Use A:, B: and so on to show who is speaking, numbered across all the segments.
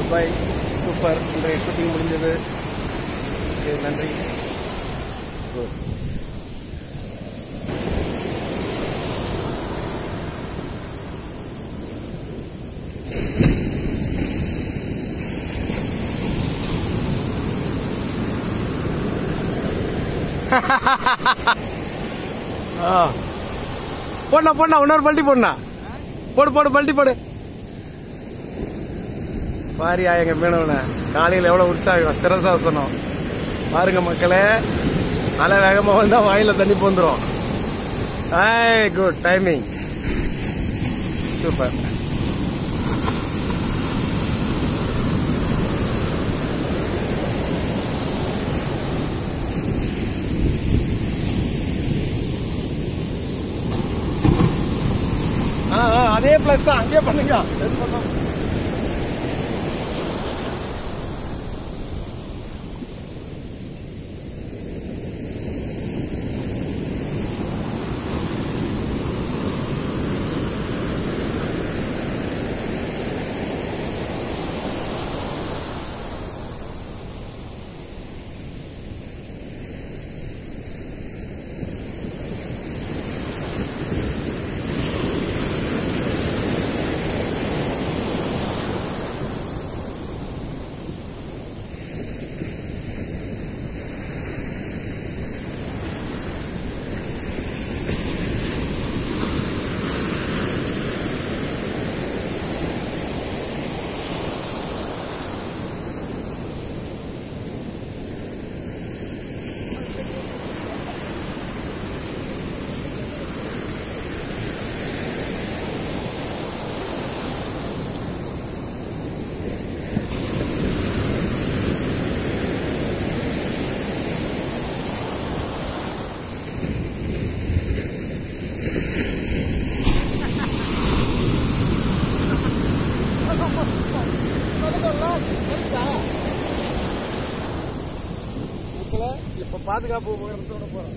A: By super இன்றைய shooting முடிஞ்சது okay நன்றி Good. ஆ. போடா போடா இன்னொரு பல்ட்டி போடா போடு போடு பல்ட்டி போடு பாரியா எங்க மீனவன காலையில எவ்வளவு உற்சாகம் சிரசாசனம் பாருங்க மக்களே அலை வேகமா வந்தா வாயில தண்ணி போந்துரும் ஐ குட் டைமிங் சூப்பர் ஆ, ஆ, அதே பிளஸ் தான் அங்கேயே பண்ணுங்க எது பண்ணாலும். மக்களே, இப்ப பாதுகாப்பு உபகரணத்தோட போறோம்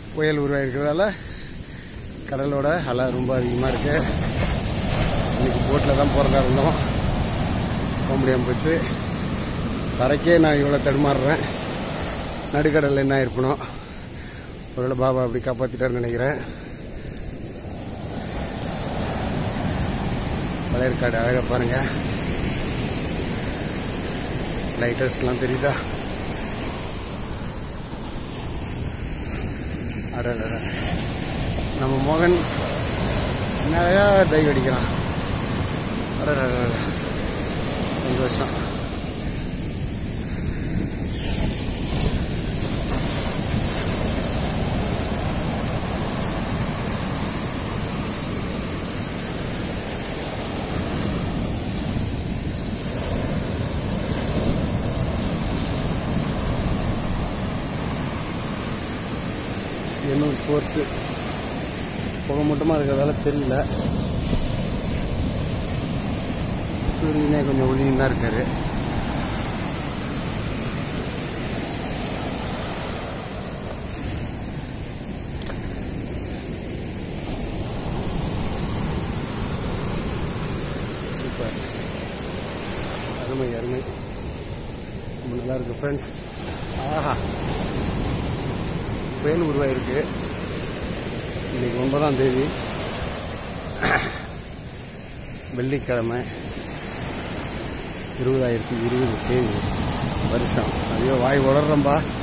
A: புயல் உருவாயிருக்கிறதால கடலோட அலை ரொம்ப அதிகமாக இருக்கு இன்னைக்கு போட்டில் தான் போகிறதா இருந்தோம் போக முடியாமல் போச்சு தரைக்கே நான் இவ்வளோ தடுமாறுறேன் நடுக்கடலில் என்ன இருக்கணும் ஒருவேளை பாபா அப்படி காப்பாற்றிட்டாருன்னு நினைக்கிறேன் வளையற்காடு அழகாக பாருங்க லைட் ஹவுஸ்லாம் தெரியுதா அடடட நம்ம மோகன் என்ன அழகா டைவ் அடிக்கிறான் அடடட சந்தோஷம் எண்ணூர் போர்ட்டு புகை மூட்டமாக இருக்கிறதால தெரியல சூரியனே கொஞ்சம் ஒளியும் தான் இருக்காரு சூப்பர் அருமை அருமை ரொம்ப நல்லா இருக்கு ஃப்ரெண்ட்ஸ் ஆஹா புயல் உருவாயிருக்கு இன்னைக்கு ஒன்பதாம் தேதி வெள்ளிக்கிழமை இருபதாயிரத்தி இருபது தேதி வருஷம் ஐயோ வாய் உளறம்பா